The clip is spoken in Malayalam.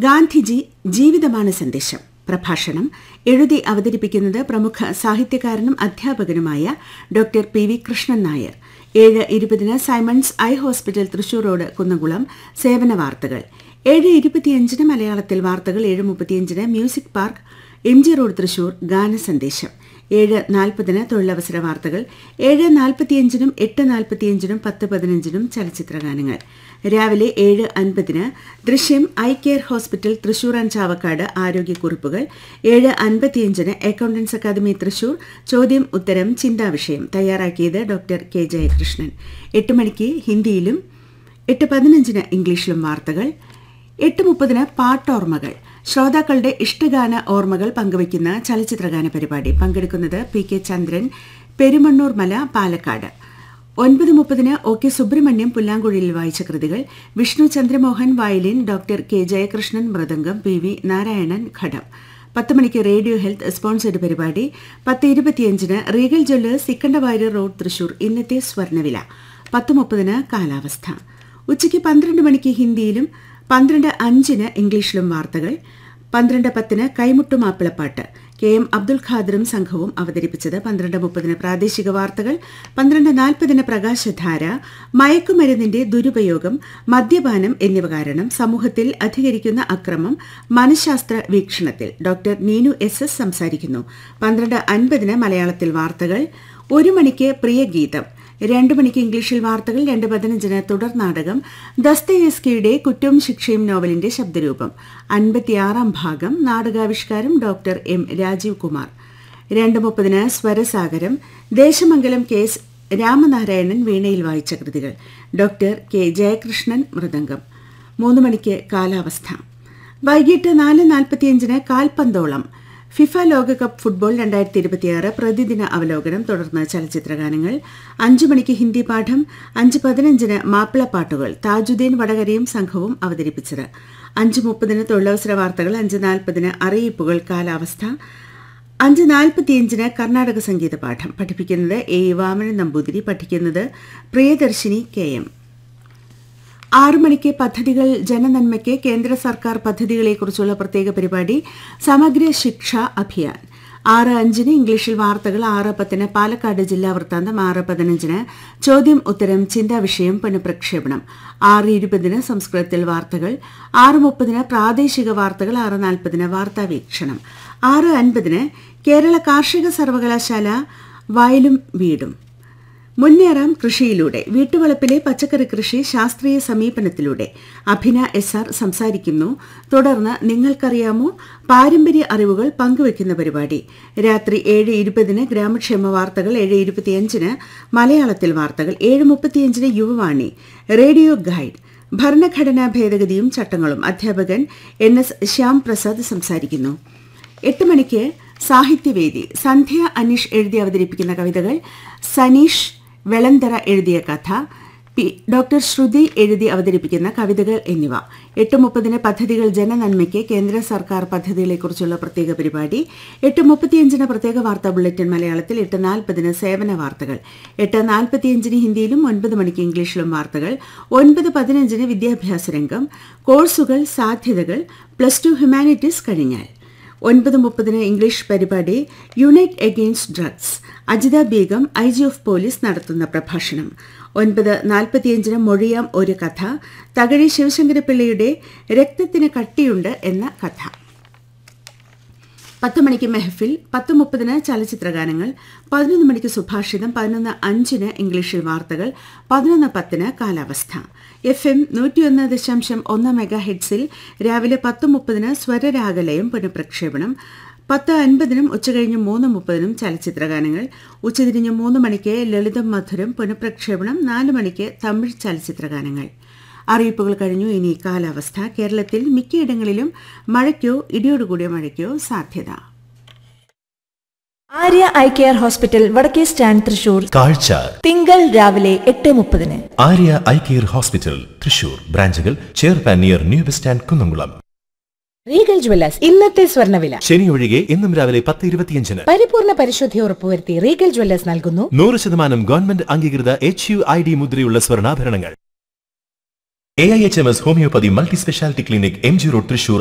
ഗാന്ധിജി ജീവിതമാണ് സന്ദേശം പ്രഭാഷണം എഴുതി അവതരിപ്പിക്കുന്നത് പ്രമുഖ സാഹിത്യകാരനും അധ്യാപകനുമായ doctor P V Krishnan Nair ഏഴ് ഇരുപതിന് Simon's eye hospital Thrissur road Kunnamkulam സേവന വാർത്തകൾ ഏഴ് ഇരുപത്തിയഞ്ചിന് മലയാളത്തിൽ വാർത്തകൾ ഏഴ് മുപ്പത്തിയഞ്ചിന് music park M G road Thrissur ഗാനസന്ദേശം ഏഴ് നാൽപ്പതിന് തൊഴിലവസര വാർത്തകൾ ഏഴ് നാൽപ്പത്തിയഞ്ചിനും എട്ട് നാൽപ്പത്തിയഞ്ചിനും പത്ത് പതിനഞ്ചിനും ചലച്ചിത്ര ഗാനങ്ങൾ രാവിലെ ഏഴ് അൻപതിന് Drishyam eye care hospital Thrissur and Chavakkad ആരോഗ്യക്കുറിപ്പുകൾ ഏഴ് അൻപത്തിയഞ്ചിന് അക്കൌണ്ടൻസ് അക്കാദമി തൃശൂർ ചോദ്യം ഉത്തരം ചിന്താവിഷയം തയ്യാറാക്കിയത് ഡോക്ടർ കെ ജയകൃഷ്ണൻ എട്ട് മണിക്ക് ഹിന്ദിയിലും എട്ട് പതിനഞ്ചിന് ഇംഗ്ലീഷിലും വാർത്തകൾ എട്ട് മുപ്പതിന് പാട്ടോർമ്മകൾ ശ്രോതാക്കളുടെ ഇഷ്ടഗാന ഓർമ്മകൾ പങ്കുവയ്ക്കുന്ന ചലച്ചിത്രഗാന പരിപാടി പങ്കെടുക്കുന്നത് പി കെ ചന്ദ്രൻ പെരുമണ്ണൂർ മല പാലക്കാട് ഒൻപത് മുപ്പതിന് ഒ കെ സുബ്രഹ്മണ്യം പുല്ലാങ്കുഴിയിൽ വായിച്ച കൃതികൾ Vishnu Chandramohan violin doctor K Jayakrishnan mridangam P V Narayanan ghatam പത്ത് മണിക്ക് റേഡിയോ ഹെൽത്ത് സ്പോൺസേഡ് പരിപാടി പത്ത് ഇരുപത്തിയഞ്ചിന് റീഗൽ ജ്വല്ലേഴ്സ് സിക്കണ്ടവാര്യർ റോഡ് തൃശൂർ ഇന്നത്തെ സ്വർണ്ണവില പത്ത് മുപ്പതിന് കാലാവസ്ഥ ഉച്ചയ്ക്ക് പന്ത്രണ്ട് മണിക്ക് ഹിന്ദിയിലും പന്ത്രണ്ട് അഞ്ചിന് ഇംഗ്ലീഷിലും വാർത്തകൾ പന്ത്രണ്ട് പത്തിന് കൈമുട്ടു മാപ്പിളപ്പാട്ട് കെ എം അബ്ദുൽ ഖാദറും സംഘവും അവതരിപ്പിച്ചത് പന്ത്രണ്ട് മുപ്പതിന് പ്രാദേശിക വാർത്തകൾ പന്ത്രണ്ട് നാൽപ്പതിന് പ്രകാശധാര മയക്കുമരുന്നിന്റെ ദുരുപയോഗം മദ്യപാനം എന്നിവ കാരണം സമൂഹത്തിൽ അധികരിക്കുന്ന അക്രമം മനഃശാസ്ത്ര വീക്ഷണത്തിൽ ഡോക്ടർ നീനു എസ് എസ് സംസാരിക്കുന്നു പന്ത്രണ്ട് അൻപതിന് മലയാളത്തിൽ വാർത്തകൾ ഒരു മണിക്ക് പ്രിയഗീതം രണ്ടു മണിക്ക് ഇംഗ്ലീഷിൽ വാർത്തകൾ രണ്ട് പതിനഞ്ചിന് തുടർ നാടകം ദസ്തയേസ്കിയുടെ കുറ്റവും ശിക്ഷയും നോവലിന്റെ ശബ്ദരൂപം അൻപത്തിയാറാം ഭാഗം നാടകാവിഷ്കാരം ഡോക്ടർ എം രാജീവ് കുമാർ രണ്ട് മുപ്പതിന് സ്വരസാഗരം ദേശമംഗലം കേസ് രാമനാരായണൻ വീണയിൽ വായിച്ച കൃതികൾ ഡോക്ടർ കെ ജയകൃഷ്ണൻ മൃദംഗം മൂന്ന് മണിക്ക് കാലാവസ്ഥ വൈകിട്ട് നാല് നാൽപ്പത്തിയഞ്ചിന് കാൽപന്തോളം ഫിഫ ലോകകപ്പ് ഫുട്ബോൾ രണ്ടായിരത്തി ഇരുപത്തിയാറ് പ്രതിദിന അവലോകനം തുടർന്ന് ചലച്ചിത്രഗാനങ്ങൾ അഞ്ചു മണിക്ക് ഹിന്ദി പാഠം അഞ്ച് പതിനഞ്ചിന് മാപ്പിളപ്പാട്ടുകൾ താജുദ്ദീൻ വടകരയും സംഘവും അവതരിപ്പിച്ചത് അഞ്ച് മുപ്പതിന് തൊഴിലവസര വാർത്തകൾ അഞ്ച് നാൽപ്പതിന് അറിയിപ്പുകൾ കാലാവസ്ഥ അഞ്ച് നാൽപ്പത്തിയഞ്ചിന് കർണാടക സംഗീത പാഠം പഠിപ്പിക്കുന്നത് എ വാമനൻ നമ്പൂതിരി പഠിക്കുന്നത് പ്രിയദർശിനി കെ എം ആറു മണിക്ക് പദ്ധതികൾ ജനനന്മയ്ക്ക് കേന്ദ്ര സർക്കാർ പദ്ധതികളെക്കുറിച്ചുള്ള പ്രത്യേക പരിപാടി സമഗ്ര ശിക്ഷ അഭിയാൻ ആറ് അഞ്ചിന് ഇംഗ്ലീഷിൽ വാർത്തകൾ ആറ് പത്തിന് പാലക്കാട് ജില്ലാ വൃത്താന്തം ആറ് പതിനഞ്ചിന് ചോദ്യം ഉത്തരം ചിന്താവിഷയം പുനഃപ്രക്ഷേപണം ആറ് ഇരുപതിന് സംസ്കൃതത്തിൽ വാർത്തകൾ ആറ് മുപ്പതിന് പ്രാദേശിക വാർത്തകൾ ആറ് നാൽപ്പതിന് വാർത്താ വീക്ഷണം ആറ് അൻപതിന് കേരള കാർഷിക സർവകലാശാല വയലും വീടും മുന്നേറാം കൃഷിയിലൂടെ വീട്ടുവളപ്പിലെ പച്ചക്കറി കൃഷി ശാസ്ത്രീയ സമീപനത്തിലൂടെ അഭിന എസ് ആർ സംസാരിക്കുന്നു തുടർന്ന് നിങ്ങൾക്കറിയാമോ പാരമ്പര്യ അറിവുകൾ പങ്കുവയ്ക്കുന്ന പരിപാടി രാത്രി ഏഴ് ഇരുപതിന് ഗ്രാമക്ഷേമ വാർത്തകൾ ഏഴ് ഇരുപത്തിയഞ്ചിന് മലയാളത്തിൽ വാർത്തകൾ ഏഴ് മുപ്പത്തിയഞ്ചിന് യുവവാണി റേഡിയോ ഗൈഡ് ഭരണഘടനാ ഭേദഗതിയും ചട്ടങ്ങളും അധ്യാപകൻ എൻ എസ് ശ്യാം പ്രസാദ് സംസാരിക്കുന്നു എട്ട് മണിക്ക് സാഹിത്യവേദി സന്ധ്യ അനീഷ് എഴുതി അവതരിപ്പിക്കുന്ന കവിതകൾ സനീഷ് വെളന്തറ എഴുതിയ കഥ പി ഡോക്ടർ ശ്രുതി എഴുതി അവതരിപ്പിക്കുന്ന കവിതകൾ എന്നിവ എട്ട് മുപ്പതിന് പദ്ധതികൾ ജനനന്മയ്ക്ക് കേന്ദ്ര സർക്കാർ പദ്ധതികളെക്കുറിച്ചുള്ള പ്രത്യേക പരിപാടി എട്ട് മുപ്പത്തിയഞ്ചിന് പ്രത്യേക വാർത്താ ബുള്ളറ്റിൻ മലയാളത്തിൽ എട്ട് നാൽപ്പതിന് സേവന വാർത്തകൾ എട്ട് നാൽപ്പത്തിയഞ്ചിന് ഹിന്ദിയിലും ഒൻപത് മണിക്ക് ഇംഗ്ലീഷിലും വാർത്തകൾ ഒൻപത് പതിനഞ്ചിന് വിദ്യാഭ്യാസ രംഗം കോഴ്സുകൾ സാധ്യതകൾ പ്ലസ് ടു ഹ്യൂമാനിറ്റീസ് കഴിഞ്ഞാൽ ഒൻപത് മുപ്പതിന് ഇംഗ്ലീഷ് പരിപാടി unite against drugs Ajitha Beegum I G F police നടത്തുന്ന പ്രഭാഷണം ഒൻപത് നാൽപ്പത്തിയഞ്ചിന് മൊഴിയാം ഒരു കഥ തകഴി ശിവശങ്കരപിള്ളയുടെ രക്തത്തിന് കട്ടിയുണ്ട് എന്ന കഥ പത്ത് മണിക്ക് മെഹഫിൽ പത്ത് മുപ്പതിന് ചലച്ചിത്രഗാനങ്ങൾ പതിനൊന്ന് മണിക്ക് സുഭാഷിതം പതിനൊന്ന് അഞ്ചിന് ഇംഗ്ലീഷിൽ വാർത്തകൾ പതിനൊന്ന് പത്തിന് കാലാവസ്ഥ എഫ് എം നൂറ്റിയൊന്ന് ദശാംശം ഒന്ന് മെഗാ ഹെഡ്സിൽ രാവിലെ പത്ത് മുപ്പതിന് സ്വരരാഗലയം പുനഃപ്രക്ഷേപണം പത്ത് അൻപതിനും ഉച്ചകഴിഞ്ഞ് മൂന്ന് മുപ്പതിനും ചലച്ചിത്രഗാനങ്ങൾ ഉച്ചതിരിഞ്ഞ് മൂന്ന് മണിക്ക് ലളിതം മധുരം പുനഃപ്രക്ഷേപണം നാല് മണിക്ക് തമിഴ് ചലച്ചിത്രഗാനങ്ങൾ അറിയിപ്പുകൾ കഴിഞ്ഞു ഇനി കാലാവസ്ഥ കേരളത്തിൽ മിക്കയിടങ്ങളിലും മഴയ്ക്കോ ഇടിയോടുകൂടിയ മഴയ്ക്കോ സാധ്യത ആര്യ ഐ കെയർ ഹോസ്പിറ്റൽ വടക്കേ സ്റ്റാൻഡ് തൃശൂർ കാഴ്ച തിങ്കൾ രാവിലെ എട്ട് മുപ്പതിന് Arya eye care hospital Thrissur ബ്രാഞ്ചുകൾ ചെയർപാൻ near new bus stand Kunnamkulam regal jewellers ഇന്നത്തെ സ്വർണ്ണവില ശനി ഒഴികെ എന്നും രാവിലെ പത്ത് ഇരുപത്തിയഞ്ചിന് പരിപൂർണ പരിശുദ്ധി ഉറപ്പുവരുത്തി റീഗൽ ജ്വല്ലേഴ്സ് നൽകുന്നു നൂറ് ശതമാനം ഗവൺമെന്റ് അംഗീകൃത എച്ച് യു ഐ ഡി മുദ്രയുള്ള സ്വർണ്ണാഭരണങ്ങൾ A I H M S homoeopathy multi speciality clinic M G road Thrissur